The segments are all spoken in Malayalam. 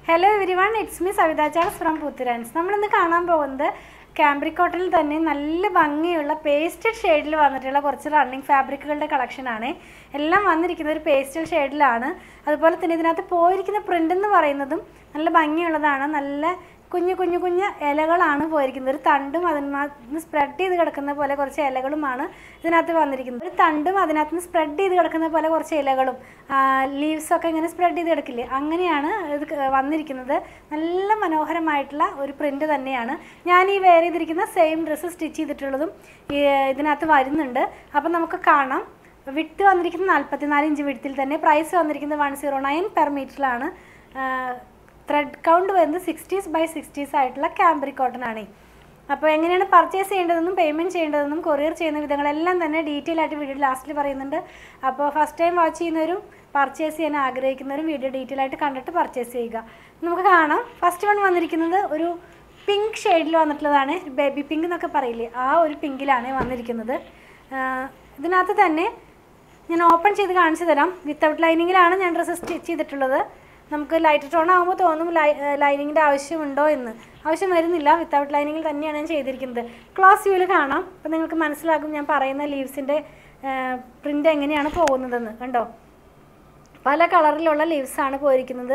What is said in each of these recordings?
hello every one it's me Savitha Charles from Puthurans നമ്മളിന്ന് കാണാൻ പോകുന്നത് കാംബ്രിക് കോട്ടണിൽ തന്നെ നല്ല ഭംഗിയുള്ള പേസ്റ്റൽ ഷെയ്ഡിൽ വന്നിട്ടുള്ള കുറച്ച് റണ്ണിങ് ഫാബ്രിക്കുകളുടെ കളക്ഷനാണ് എല്ലാം വന്നിരിക്കുന്നത് ഒരു പേസ്റ്റൽ ഷെയ്ഡിലാണ് അതുപോലെ തന്നെ ഇതിനകത്ത് പോയിരിക്കുന്ന പ്രിൻ്റ് എന്ന് പറയുന്നതും നല്ല ഭംഗിയുള്ളതാണ് നല്ല കുഞ്ഞു കുഞ്ഞു കുഞ്ഞു ഇലകളാണ് പോയിരിക്കുന്നത് ഒരു തണ്ടും അതിനകത്ത് സ്പ്രെഡ് ചെയ്ത് കിടക്കുന്ന പോലെ കുറച്ച് ഇലകളുമാണ് ഇതിനകത്ത് വന്നിരിക്കുന്നത് ഒരു തണ്ടും അതിനകത്ത് നിന്ന് സ്പ്രെഡ് ചെയ്ത് കിടക്കുന്ന പോലെ കുറച്ച് ഇലകളും ലീവ്സൊക്കെ ഇങ്ങനെ സ്പ്രെഡ് ചെയ്ത് കിടക്കില്ലേ അങ്ങനെയാണ് ഇത് ക- വന്നിരിക്കുന്നത് നല്ല മനോഹരമായിട്ടുള്ള ഒരു പ്രിൻ്റ് തന്നെയാണ് ഞാൻ ഈ വെയർ ചെയ്തിരിക്കുന്ന സെയിം ഡ്രസ്സ് സ്റ്റിച്ച് ചെയ്തിട്ടുള്ളതും ഈ ഇതിനകത്ത് വരുന്നുണ്ട് അപ്പം നമുക്ക് കാണാം വിട്ട് വന്നിരിക്കുന്നത് നാൽപ്പത്തിനാല് ഇഞ്ച് വിടത്തിൽ തന്നെ പ്രൈസ് വന്നിരിക്കുന്നത് വൺ സീറോ നയൻ പെർ മീറ്ററിലാണ് ത്രെഡ് കൗണ്ട് വരുന്നത് സിക്സ്റ്റീസ് ബൈ സിക്സ്റ്റീസ് ആയിട്ടുള്ള ക്യാമ്പ്രി കോട്ടൺ ആണ് അപ്പോൾ എങ്ങനെയാണ് പർച്ചേസ് ചെയ്യേണ്ടതെന്നും പേയ്മെൻറ്റ് ചെയ്യേണ്ടതെന്നും കൊറിയർ ചെയ്യുന്ന വിധങ്ങളെല്ലാം തന്നെ ഡീറ്റെയിൽ ആയിട്ട് വീഡിയോ ലാസ്റ്റിൽ പറയുന്നുണ്ട് അപ്പോൾ ഫസ്റ്റ് ടൈം വാച്ച് ചെയ്യുന്നവരും പർച്ചേസ് ചെയ്യാൻ ആഗ്രഹിക്കുന്നവരും വീഡിയോ ഡീറ്റെയിൽ ആയിട്ട് കണ്ടിട്ട് പർച്ചേസ് ചെയ്യുക നമുക്ക് കാണാം ഫസ്റ്റ് വൺ വന്നിരിക്കുന്നത് ഒരു പിങ്ക് ഷെയ്ഡിൽ വന്നിട്ടുള്ളതാണ് ബേബി പിങ്ക് എന്നൊക്കെ പറയില്ലേ ആ ഒരു പിങ്കിലാണ് വന്നിരിക്കുന്നത് ആഹ് ഇതിനകത്ത് തന്നെ ഞാൻ ഓപ്പൺ ചെയ്ത് കാണിച്ചു തരാം വിത്തൗട്ട് ലൈനിങ്ങിലാണ് ഞാൻ ഡ്രസ്സ് സ്റ്റിച്ച് ചെയ്തിട്ടുള്ളത് നമുക്ക് ലൈറ്റ് ടോൺ ആകുമ്പോൾ തോന്നും ലൈ ലൈനിങ്ങിൻ്റെ ആവശ്യമുണ്ടോ എന്ന് ആവശ്യം വരുന്നില്ല വിത്തൗട്ട് ലൈനിങ്ങിൽ തന്നെയാണ് ഞാൻ ചെയ്തിരിക്കുന്നത് ക്ലോസ് വ്യൂവിൽ കാണാം അപ്പോൾ നിങ്ങൾക്ക് മനസ്സിലാകും ഞാൻ പറയുന്ന ലീവ്സിൻ്റെ പ്രിൻ്റ് എങ്ങനെയാണ് പോകുന്നതെന്ന് കണ്ടോ പല കളറിലുള്ള ലീവ്സാണ് പോയിരിക്കുന്നത്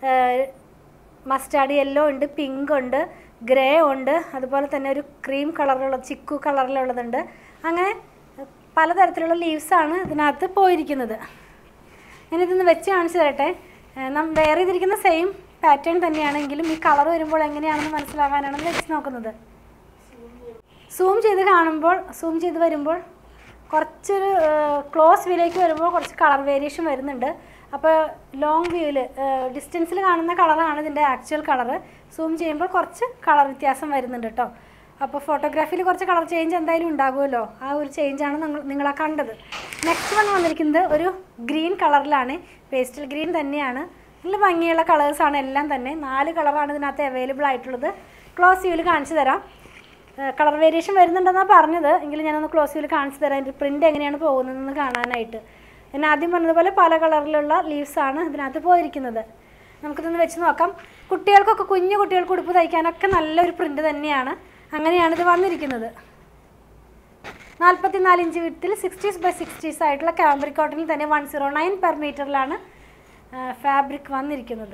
മസ്റ്റാർഡ് യെല്ലോ ഉണ്ട് പിങ്ക് ഉണ്ട് ഗ്രേ ഉണ്ട് അതുപോലെ തന്നെ ഒരു ക്രീം കളറിലുള്ള ചിക്കു കളറിലുള്ളതുണ്ട് അങ്ങനെ പലതരത്തിലുള്ള ലീവ്സാണ് ഇതിനകത്ത് പോയിരിക്കുന്നത് ഞാനിതൊന്ന് വെച്ച് കാണിച്ചു തരട്ടെ നാം വേറെ ചെയ്തിരിക്കുന്ന സെയിം പാറ്റേൺ തന്നെയാണെങ്കിലും ഈ കളർ വരുമ്പോൾ എങ്ങനെയാണെന്ന് മനസ്സിലാകാനാണ് വെച്ച് നോക്കുന്നത് സൂം ചെയ്ത് കാണുമ്പോൾ സൂം ചെയ്ത് വരുമ്പോൾ കുറച്ചൊരു ക്ലോസ് വ്യൂയിലേക്ക് വരുമ്പോൾ കുറച്ച് കളർ വേരിയേഷൻ വരുന്നുണ്ട് അപ്പോൾ ലോങ് വ്യൂവിൽ ഡിസ്റ്റൻസിൽ കാണുന്ന കളറാണ് ഇതിൻ്റെ ആക്ച്വൽ കളറ് സൂം ചെയ്യുമ്പോൾ കുറച്ച് കളർ വ്യത്യാസം വരുന്നുണ്ട് കേട്ടോ അപ്പോൾ ഫോട്ടോഗ്രാഫിയിൽ കുറച്ച് കളർ ചേഞ്ച് എന്തായാലും ഉണ്ടാകുമല്ലോ ആ ഒരു ചേഞ്ചാണ് നിങ്ങൾ നിങ്ങളെ കണ്ടത് നെക്സ്റ്റ് വൺ വന്നിരിക്കുന്നത് ഒരു ഗ്രീൻ കളറിലാണ് പേസ്റ്റൽ ഗ്രീൻ തന്നെയാണ് നല്ല ഭംഗിയുള്ള കളേഴ്സാണ് എല്ലാം തന്നെ നാല് കളറാണ് ഇതിനകത്ത് അവൈലബിൾ ആയിട്ടുള്ളത് ക്ലോസ് വ്യൂവിൽ കാണിച്ചു തരാം കളർ വേരിയേഷൻ വരുന്നുണ്ടെന്നാണ് പറഞ്ഞത് എങ്കിലും ഞാനൊന്ന് ക്ലോസ് വ്യൂവിൽ കാണിച്ചു തരാം അതിൻ്റെ പ്രിൻ്റ് എങ്ങനെയാണ് പോകുന്നതെന്ന് കാണാനായിട്ട് ഞാൻ ആദ്യം പറഞ്ഞതുപോലെ പല കളറിലുള്ള ലീവ്സാണ് ഇതിനകത്ത് പോയിരിക്കുന്നത് നമുക്കിതൊന്ന് വെച്ച് നോക്കാം കുട്ടികൾക്കൊക്കെ കുഞ്ഞു കുട്ടികൾക്ക് ഉടുപ്പ് തയ്ക്കാനൊക്കെ നല്ലൊരു പ്രിൻ്റ് തന്നെയാണ് അങ്ങനെയാണ് ഇത് വന്നിരിക്കുന്നത് നാൽപ്പത്തിനാല് ഇഞ്ച് വിത്തിൽ സിക്സ്റ്റീസ് ബൈ സിക്സ്റ്റീസ് ആയിട്ടുള്ള കാംബ്രിക് കോട്ടണിൽ തന്നെ വൺ സീറോ നയൻ പെർ മീറ്ററിലാണ് ഫാബ്രിക് വന്നിരിക്കുന്നത്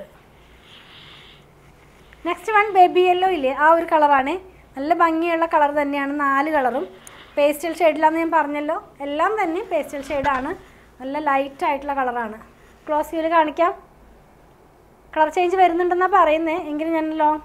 നെക്സ്റ്റ് വൺ ബേബി യെല്ലോ ഇല്ലേ ആ ഒരു കളറാണ് നല്ല ഭംഗിയുള്ള കളർ തന്നെയാണ് നാല് കളറും പേസ്റ്റൽ ഷെയ്ഡിലാന്ന് ഞാൻ പറഞ്ഞല്ലോ എല്ലാം തന്നെ പേസ്റ്റൽ ഷെയ്ഡാണ് നല്ല ലൈറ്റ് ആയിട്ടുള്ള കളറാണ് ക്ലോസ് വ്യൂവിൽ കാണിക്കാം കളർ ചേഞ്ച് വരുന്നുണ്ടെന്നാണ് പറയുന്നത് എങ്കിലും ഞാൻ ലോങ്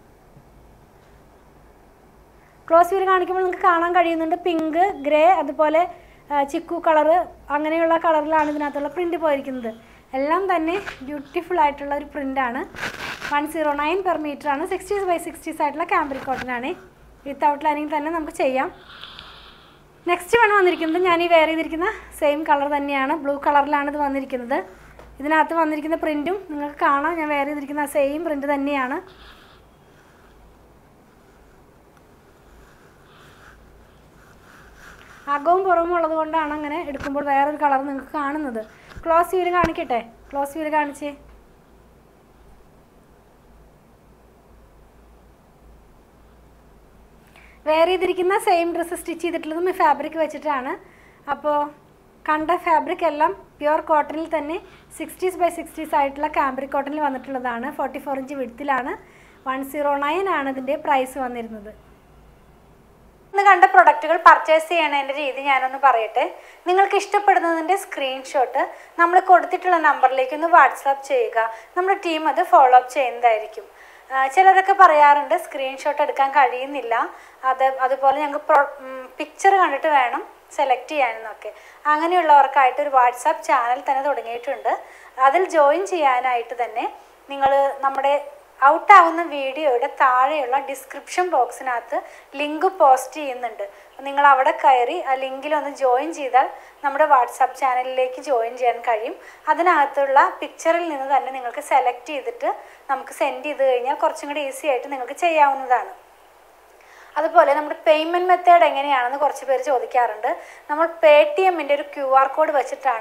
ക്ലോസ് വ്യൂവിൽ കാണിക്കുമ്പോൾ നിങ്ങൾക്ക് കാണാൻ കഴിയുന്നുണ്ട് പിങ്ക് ഗ്രേ അതുപോലെ ആ, ചിക്കു കളറ് അങ്ങനെയുള്ള കളറിലാണ് ഇതിനകത്തുള്ള പ്രിൻ്റ് പോയിരിക്കുന്നത് എല്ലാം തന്നെ ബ്യൂട്ടിഫുൾ ആയിട്ടുള്ള ഒരു പ്രിൻ്റാണ് one zero nine per metre ആണ് സിക്സ്റ്റീസ് ബൈ സിക്സ്റ്റീസ് ആയിട്ടുള്ള ക്യാമ്പ്രിക് കോട്ടനാണ് വിത്തൗട്ട് ലൈനിങ് തന്നെ നമുക്ക് ചെയ്യാം നെക്സ്റ്റ് വൺ വന്നിരിക്കുന്നത് ഞാൻ ഈ വെയർ ചെയ്തിരിക്കുന്ന സെയിം കളർ തന്നെയാണ് ബ്ലൂ കളറിലാണ് ഇത് വന്നിരിക്കുന്നത് ഇതിനകത്ത് വന്നിരിക്കുന്ന പ്രിൻറ്റും നിങ്ങൾക്ക് കാണാം ഞാൻ വെയർ ചെയ്തിരിക്കുന്ന സെയിം പ്രിൻറ്റ് തന്നെയാണ് അകവും പുറവും ഉള്ളത് കൊണ്ടാണ് അങ്ങനെ എടുക്കുമ്പോൾ വേറൊരു കളർ നിങ്ങൾക്ക് കാണുന്നത് ക്ലോസ് വ്യൂവിൽ കാണിക്കട്ടെ ക്ലോസ് വ്യൂവിൽ കാണിച്ചേ വെയർ ചെയ്തിരിക്കുന്ന സെയിം ഡ്രസ്സ് സ്റ്റിച്ച് ചെയ്തിട്ടുള്ളതും ഈ ഫാബ്രിക് വെച്ചിട്ടാണ് അപ്പോൾ കണ്ട ഫാബ്രിക് എല്ലാം പ്യുവർ കോട്ടണിൽ തന്നെ സിക്സ്റ്റീസ് ബൈ സിക്സ്റ്റീസ് ആയിട്ടുള്ള കാംബ്രിക് കോട്ടണിൽ വന്നിട്ടുള്ളതാണ് ഫോർട്ടി ഫോർ ഇഞ്ച് വിടുത്തിലാണ് വൺ സീറോ നയൻ ആണ് ഇതിൻ്റെ പ്രൈസ് വന്നിരുന്നത് ഇന്ന് കണ്ട പ്രൊഡക്റ്റുകൾ പർച്ചേസ് ചെയ്യണതിൻ്റെ രീതി ഞാനൊന്ന് പറയട്ടെ നിങ്ങൾക്ക് ഇഷ്ടപ്പെടുന്നതിൻ്റെ സ്ക്രീൻഷോട്ട് നമ്മൾ കൊടുത്തിട്ടുള്ള നമ്പറിലേക്ക് ഒന്ന് വാട്സാപ്പ് ചെയ്യുക നമ്മുടെ ടീം അത് ഫോളോ അപ്പ് ചെയ്യുന്നതായിരിക്കും ആ, ചിലരൊക്കെ പറയാറുണ്ട് സ്ക്രീൻഷോട്ട് എടുക്കാൻ കഴിയുന്നില്ല അത് അതുപോലെ ഞങ്ങൾക്ക് പ്രൊ പിക്ചർ കണ്ടിട്ട് വേണം സെലക്ട് ചെയ്യാനെന്നൊക്കെ അങ്ങനെയുള്ളവർക്കായിട്ട് ഒരു വാട്സാപ്പ് ചാനൽ തന്നെ തുടങ്ങിയിട്ടുണ്ട് അതിൽ ജോയിൻ ചെയ്യാനായിട്ട് തന്നെ നിങ്ങൾ നമ്മുടെ ഔട്ടാവുന്ന വീഡിയോയുടെ താഴെയുള്ള ഡിസ്ക്രിപ്ഷൻ ബോക്സിനകത്ത് ലിങ്ക് പോസ്റ്റ് ചെയ്യുന്നുണ്ട് അപ്പോൾ നിങ്ങൾ അവിടെ കയറി ആ ലിങ്കിൽ ഒന്ന് ജോയിൻ ചെയ്താൽ നമ്മുടെ വാട്സാപ്പ് ചാനലിലേക്ക് ജോയിൻ ചെയ്യാൻ കഴിയും അതിനകത്തുള്ള പിക്ചറിൽ നിന്ന് തന്നെ നിങ്ങൾക്ക് സെലക്ട് ചെയ്തിട്ട് നമുക്ക് സെൻഡ് ചെയ്ത് കഴിഞ്ഞാൽ കുറച്ചും കൂടി ഈസി ആയിട്ട് നിങ്ങൾക്ക് ചെയ്യാവുന്നതാണ് അതുപോലെ നമ്മുടെ പേയ്മെൻറ്റ് മെത്തേഡ് എങ്ങനെയാണെന്ന് കുറച്ച് പേര് ചോദിക്കാറുണ്ട് നമ്മൾ പേ ടി എമ്മിൻ്റെ ഒരു ക്യു ആർ കോഡ് വെച്ചിട്ടാണ്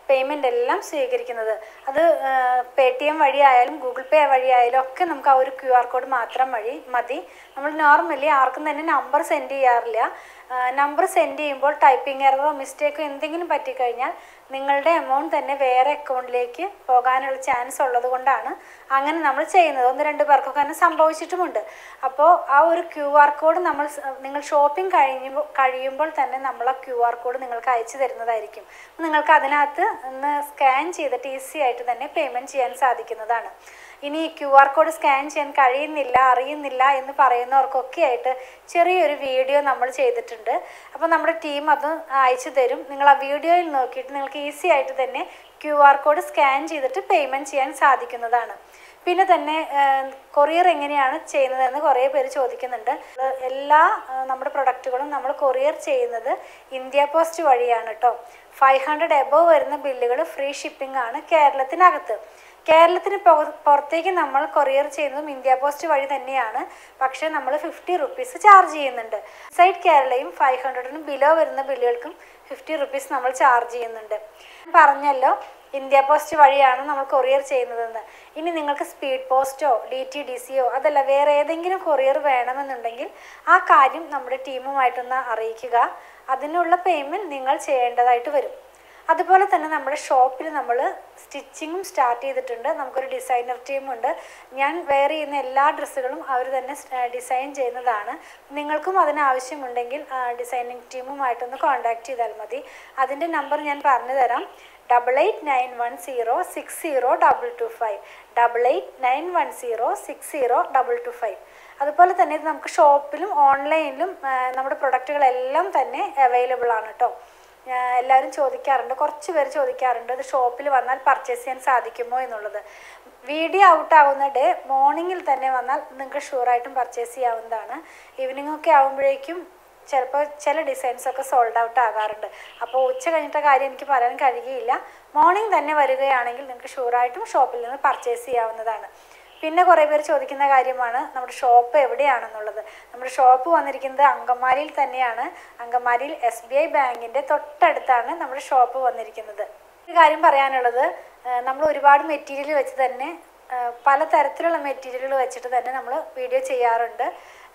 പേയ്മെൻ്റ് എല്ലാം സ്വീകരിക്കുന്നത് അത് പേ ടി എം വഴിയായാലും ഗൂഗിൾ പേ വഴിയായാലും ഒക്കെ നമുക്ക് ആ ഒരു ക്യു ആർ കോഡ് മാത്രം വഴി മതി നമ്മൾ നോർമലി ആർക്കും തന്നെ നമ്പർ സെൻഡ് ചെയ്യാറില്ല നമ്പർ സെൻഡ് ചെയ്യുമ്പോൾ ടൈപ്പിംഗ് എററോ മിസ്റ്റേക്കോ എന്തെങ്കിലും പറ്റിക്കഴിഞ്ഞാൽ നിങ്ങളുടെ എമൗണ്ട് തന്നെ വേറെ അക്കൗണ്ടിലേക്ക് പോകാനുള്ള ചാൻസ് ഉള്ളത് കൊണ്ടാണ് അങ്ങനെ നമ്മൾ ചെയ്യുന്നത് ഒന്ന് രണ്ട് പേർക്കൊക്കെ അങ്ങനെ സംഭവിച്ചിട്ടുമുണ്ട് അപ്പോൾ ആ ഒരു ക്യു ആർ കോഡ് നമ്മൾ സ്- നിങ്ങൾ ഷോപ്പിംഗ് കഴിയുമ്പോൾ കഴിയുമ്പോൾ തന്നെ നമ്മൾ ആ ക്യു ആർ കോഡ് നിങ്ങൾക്ക് അയച്ചു തരുന്നതായിരിക്കും നിങ്ങൾക്ക് അതിനകത്ത് ഒന്ന് സ്കാൻ ചെയ്തിട്ട് ഈസി ആയിട്ട് തന്നെ പേയ്മെൻറ്റ് ചെയ്യാൻ സാധിക്കുന്നതാണ് ഇനി ക്യു ആർ കോഡ് സ്കാൻ ചെയ്യാൻ കഴിയുന്നില്ല അറിയുന്നില്ല എന്ന് പറയുന്നവർക്കൊക്കെ ആയിട്ട് ചെറിയൊരു വീഡിയോ നമ്മൾ ചെയ്തിട്ടുണ്ട് അപ്പോൾ നമ്മുടെ ടീം അത് അയച്ചു തരും നിങ്ങൾ ആ വീഡിയോയിൽ നോക്കിയിട്ട് നിങ്ങൾക്ക് ഈസി ആയിട്ട് തന്നെ ക്യു ആർ കോഡ് സ്കാൻ ചെയ്തിട്ട് പേയ്മെൻറ്റ് ചെയ്യാൻ സാധിക്കുന്നതാണ് പിന്നെ തന്നെ കൊറിയർ എങ്ങനെയാണ് ചെയ്യുന്നതെന്ന് കുറേ പേര് ചോദിക്കുന്നുണ്ട് ഏഹ് എല്ലാ ഏഹ് നമ്മുടെ പ്രൊഡക്റ്റുകളും നമ്മൾ കൊറിയർ ചെയ്യുന്നത് ഇന്ത്യ പോസ്റ്റ് വഴിയാണ് കേട്ടോ ഫൈവ് ഹൺഡ്രഡ് എബോവ് വരുന്ന ബില്ലുകൾ ഫ്രീ ഷിപ്പിംഗ് ആണ് കേരളത്തിനകത്ത് കേരളത്തിന് പുറ- പുറത്തേക്ക് നമ്മൾ കൊറിയർ ചെയ്യുന്നതും ഇന്ത്യ പോസ്റ്റ് വഴി തന്നെയാണ് പക്ഷേ നമ്മൾ ഫിഫ്റ്റി റുപ്പീസ് ചാർജ് ചെയ്യുന്നുണ്ട് സൈഡ് കേരളയും ഫൈവ് ഹൺഡ്രഡിനും ബിലോ വരുന്ന ബില്ലുകൾക്കും ഫിഫ്റ്റി റുപ്പീസ് നമ്മൾ ചാർജ് ചെയ്യുന്നുണ്ട് പറഞ്ഞല്ലോ ഇന്ത്യ പോസ്റ്റ് വഴിയാണ് നമ്മൾ കൊറിയർ ചെയ്യുന്നതെന്ന് ഇനി നിങ്ങൾക്ക് സ്പീഡ് പോസ്റ്റോ ഡി ടി ഡി സിയോ അതല്ല വേറെ ഏതെങ്കിലും കൊറിയർ വേണമെന്നുണ്ടെങ്കിൽ ആ കാര്യം നമ്മുടെ ടീമുമായിട്ടൊന്ന് അറിയിക്കുക അതിനുള്ള പേയ്മെൻറ്റ് നിങ്ങൾ ചെയ്യേണ്ടതായിട്ട് വരും അതുപോലെ തന്നെ നമ്മുടെ ഷോപ്പിൽ നമ്മൾ സ്റ്റിച്ചിങ്ങും സ്റ്റാർട്ട് ചെയ്തിട്ടുണ്ട് നമുക്കൊരു ഡിസൈനർ ടീമുണ്ട് ഞാൻ വെയർ ചെയ്യുന്ന എല്ലാ ഡ്രസ്സുകളും അവർ തന്നെ ഡിസൈൻ ചെയ്യുന്നതാണ് നിങ്ങൾക്കും അതിന് ആവശ്യമുണ്ടെങ്കിൽ ഡിസൈനിങ് ടീമുമായിട്ടൊന്ന് കോൺടാക്ട് ചെയ്താൽ മതി അതിൻ്റെ നമ്പർ ഞാൻ പറഞ്ഞു തരാം double eight nine one zero six zero double two five double eight nine one zero six zero double two five അതുപോലെ തന്നെ ഇത് നമുക്ക് ഷോപ്പിലും ഓൺലൈനിലും ആ, നമ്മുടെ പ്രൊഡക്റ്റുകളെല്ലാം തന്നെ അവൈലബിൾ ആണ് കേട്ടോ ഞാൻ എല്ലാവരും ചോദിക്കാറുണ്ട് കുറച്ച് പേര് ചോദിക്കാറുണ്ട് ഇത് ഷോപ്പിൽ വന്നാൽ പർച്ചേസ് ചെയ്യാൻ സാധിക്കുമോ എന്നുള്ളത് വീഡിയോ ഔട്ട് ആവുന്ന ഡേ മോർണിംഗിൽ തന്നെ വന്നാൽ നിങ്ങൾക്ക് ഷുവറായിട്ടും പർച്ചേസ് ചെയ്യാവുന്നതാണ് ഈവനിങ് ഒക്കെ ആകുമ്പോഴേക്കും ചിലപ്പോൾ ചില ഡിസൈൻസ് ഒക്കെ സോൾഡ് ഔട്ട് ആകാറുണ്ട് അപ്പോൾ ഉച്ച കഴിഞ്ഞിട്ട കാര്യം എനിക്ക് പറയാൻ കഴിയുകയില്ല മോർണിംഗ് തന്നെ വരികയാണെങ്കിൽ നിങ്ങൾക്ക് ഷുവറായിട്ടും ഷോപ്പിൽ നിന്ന് പർച്ചേസ് ചെയ്യാവുന്നതാണ് പിന്നെ കുറേ പേര് ചോദിക്കുന്ന കാര്യമാണ് നമ്മുടെ ഷോപ്പ് എവിടെയാണെന്നുള്ളത് നമ്മുടെ ഷോപ്പ് വന്നിരിക്കുന്നത് അങ്കമാലിയിൽ തന്നെയാണ് അങ്കമാലിയിൽ എസ് ബി ഐ ബാങ്കിൻ്റെ തൊട്ടടുത്താണ് നമ്മുടെ ഷോപ്പ് വന്നിരിക്കുന്നത് ഒരു കാര്യം പറയാനുള്ളത് ഏഹ് നമ്മൾ ഒരുപാട് മെറ്റീരിയൽ വെച്ച് തന്നെ ഏഹ് പലതരത്തിലുള്ള മെറ്റീരിയലുകൾ വെച്ചിട്ട് തന്നെ നമ്മൾ വീഡിയോ ചെയ്യാറുണ്ട്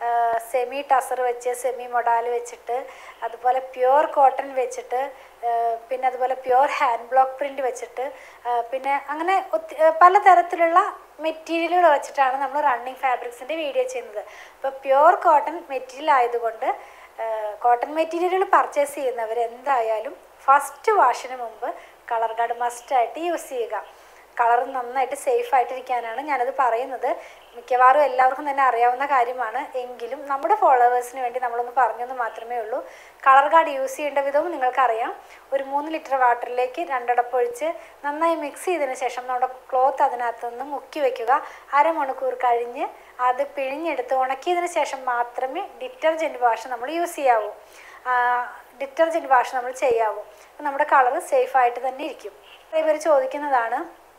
സെമി ടസർ വെച്ച് സെമി മൊഡാൽ വെച്ചിട്ട് അതുപോലെ പ്യുവർ കോട്ടൺ വെച്ചിട്ട് ഏഹ് പിന്നെ അതുപോലെ പ്യുവർ ഹാൻഡ് ബ്ലോക്ക് പ്രിൻ്റ് വെച്ചിട്ട് ഏഹ് പിന്നെ അങ്ങനെ ഒത്തി ഏഹ് പലതരത്തിലുള്ള മെറ്റീരിയലുകൾ വെച്ചിട്ടാണ് നമ്മൾ റണ്ണിങ് ഫാബ്രിക്സിൻ്റെ വീഡിയോ ചെയ്യുന്നത് അപ്പോൾ പ്യുവർ കോട്ടൺ മെറ്റീരിയൽ ആയതുകൊണ്ട് കോട്ടൺ മെറ്റീരിയലുകൾ പർച്ചേസ് ചെയ്യുന്നവർ എന്തായാലും ഫസ്റ്റ് വാഷിന് മുമ്പ് കളർ ഗാർഡ് മസ്റ്റായിട്ട് യൂസ് ചെയ്യുക കളർ നന്നായിട്ട് സേഫ് ആയിട്ടിരിക്കാനാണ് ഞാനത് പറയുന്നത് മിക്കവാറും എല്ലാവർക്കും തന്നെ അറിയാവുന്ന കാര്യമാണ് എങ്കിലും നമ്മുടെ ഫോളോവേഴ്സിന് വേണ്ടി നമ്മളൊന്ന് പറഞ്ഞെന്ന് മാത്രമേ ഉള്ളൂ കളർ ഗാർഡ് യൂസ് ചെയ്യേണ്ട വിധവും നിങ്ങൾക്കറിയാം ഒരു മൂന്ന് ലിറ്റർ വാട്ടറിലേക്ക് രണ്ടടപ്പൊഴിച്ച് നന്നായി മിക്സ് ചെയ്തതിന് ശേഷം നമ്മുടെ ക്ലോത്ത് അതിനകത്ത് നിന്ന് മുക്കി വെക്കുക അരമണിക്കൂർ കഴിഞ്ഞ് അത് പിഴിഞ്ഞെടുത്ത് ഉണക്കിയതിന് ശേഷം മാത്രമേ ഡിറ്റർജൻറ്റ് വാഷ് നമ്മൾ യൂസ് ചെയ്യാവൂ ഡിറ്റർജൻറ്റ് വാഷ് നമ്മൾ ചെയ്യാവൂ അപ്പോൾ നമ്മുടെ കളർ സേഫായിട്ട് തന്നെ ഇരിക്കും കുറേ പേര് ചോദിക്കുന്നതാണ്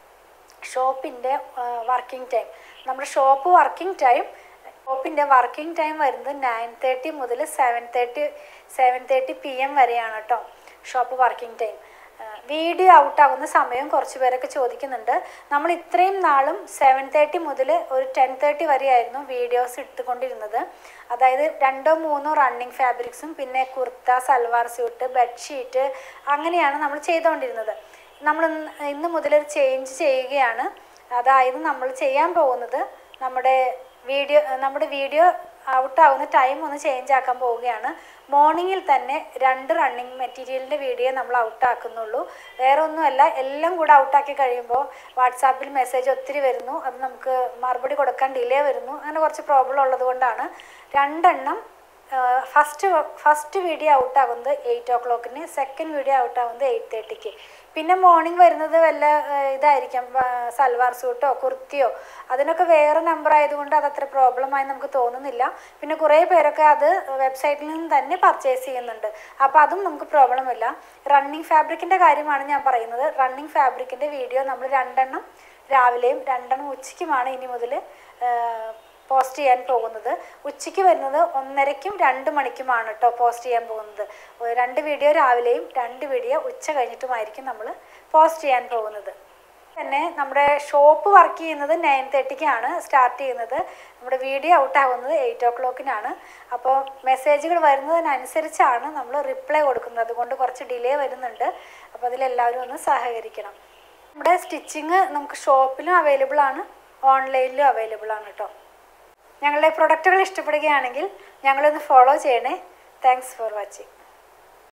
ഷോപ്പിൻ്റെ വർക്കിംഗ് ടൈം നമ്മുടെ ഷോപ്പ് വർക്കിംഗ് ടൈം ഷോപ്പിൻ്റെ വർക്കിംഗ് ടൈം വരുന്നത് നയൻ തേർട്ടി മുതൽ seven thirty seven thirty P M വരെയാണ് കേട്ടോ ഷോപ്പ് വർക്കിംഗ് ടൈം വീഡിയോ ഔട്ടാകുന്ന സമയം കുറച്ച് പേരൊക്കെ ചോദിക്കുന്നുണ്ട് നമ്മൾ ഇത്രയും നാളും സെവൻ തേർട്ടി മുതൽ ഒരു ടെൻ തേർട്ടി വരെയായിരുന്നു വീഡിയോസ് ഇട്ടുകൊണ്ടിരുന്നത് അതായത് രണ്ടോ മൂന്നോ റണ്ണിങ് ഫാബ്രിക്സും പിന്നെ കുർത്ത സൽവാർ സ്യൂട്ട് ബെഡ്ഷീറ്റ് അങ്ങനെയാണ് നമ്മൾ ചെയ്തുകൊണ്ടിരുന്നത് നമ്മൾ ഇന്ന് ഇന്ന് മുതൽ ഒരു ചേഞ്ച് ചെയ്യുകയാണ് അതായത് നമ്മൾ ചെയ്യാൻ പോകുന്നത് നമ്മുടെ വീഡിയോ നമ്മുടെ വീഡിയോ ഔട്ടാവുന്ന ടൈം ഒന്ന് ചേഞ്ച് ആക്കാൻ പോവുകയാണ് മോർണിംഗിൽ തന്നെ രണ്ട് റണ്ണിങ് മെറ്റീരിയലിൻ്റെ വീഡിയോ നമ്മൾ ഔട്ടാക്കുന്നുള്ളൂ വേറെ ഒന്നുമല്ല എല്ലാം കൂടെ ഔട്ടാക്കി കഴിയുമ്പോൾ വാട്സാപ്പിൽ മെസ്സേജ് ഒത്തിരി വരുന്നു അത് നമുക്ക് മറുപടി കൊടുക്കാൻ ഡിലേ വരുന്നു അങ്ങനെ കുറച്ച് പ്രോബ്ലം ഉള്ളത് കൊണ്ടാണ് രണ്ടെണ്ണം ഫസ്റ്റ് ഫസ്റ്റ് വീഡിയോ ഔട്ടാകുന്നത് എയ്റ്റ് ഓ ക്ലോക്കിന് സെക്കൻഡ് വീഡിയോ ഔട്ടാകുന്നത് എയ്റ്റ് തേർട്ടിക്ക് പിന്നെ മോർണിംഗ് വരുന്നത് വല്ല ഏഹ്, ഇതായിരിക്കാം ആ, സൽവാർ സൂട്ടോ കുർത്തിയോ അതിനൊക്കെ വേറെ നമ്പർ ആയതുകൊണ്ട് അത് അത്ര പ്രോബ്ലമായി നമുക്ക് തോന്നുന്നില്ല പിന്നെ കുറേ പേരൊക്കെ അത് വെബ്സൈറ്റിൽ നിന്ന് തന്നെ പർച്ചേസ് ചെയ്യുന്നുണ്ട് അപ്പോൾ അതും നമുക്ക് പ്രോബ്ലം ഇല്ല റണ്ണിങ് ഫാബ്രിക്കിൻ്റെ കാര്യമാണ് ഞാൻ പറയുന്നത് റണ്ണിങ് ഫാബ്രിക്കിൻ്റെ വീഡിയോ നമ്മൾ രണ്ടെണ്ണം രാവിലെയും രണ്ടെണ്ണം ഉച്ചയ്ക്കുമാണ് ഇനി മുതൽ പോസ്റ്റ് ചെയ്യാൻ പോകുന്നത് ഉച്ചയ്ക്ക് വരുന്നത് ഒന്നരയ്ക്കും രണ്ട് മണിക്കുമാണ് കേട്ടോ പോസ്റ്റ് ചെയ്യാൻ പോകുന്നത് ഒരു രണ്ട് വീഡിയോ രാവിലെയും രണ്ട് വീഡിയോ ഉച്ച കഴിഞ്ഞിട്ടുമായിരിക്കും നമ്മൾ പോസ്റ്റ് ചെയ്യാൻ പോകുന്നത് തന്നെ നമ്മുടെ ഷോപ്പ് വർക്ക് ചെയ്യുന്നത് നയൻ തേർട്ടിക്കാണ് സ്റ്റാർട്ട് ചെയ്യുന്നത് നമ്മുടെ വീഡിയോ ഔട്ട് ആവുന്നത് എയ്റ്റ് ഓ ക്ലോക്കിനാണ് അപ്പോൾ മെസ്സേജുകൾ വരുന്നതിനനുസരിച്ചാണ് നമ്മൾ റിപ്ലൈ കൊടുക്കുന്നത് അതുകൊണ്ട് കുറച്ച് ഡിലേ വരുന്നുണ്ട് അപ്പോൾ അതിലെല്ലാവരും ഒന്ന് സഹകരിക്കണം നമ്മുടെ സ്റ്റിച്ചിങ് നമുക്ക് ഷോപ്പിലും അവൈലബിൾ ആണ് ഓൺലൈനിലും അവൈലബിൾ ആണ് കേട്ടോ ഞങ്ങളുടെ പ്രൊഡക്റ്റുകൾ ഇഷ്ടപ്പെടുകയാണെങ്കിൽ ഞങ്ങളൊന്ന് ഫോളോ ചെയ്യണേ താങ്ക്സ് ഫോർ വാച്ചിങ്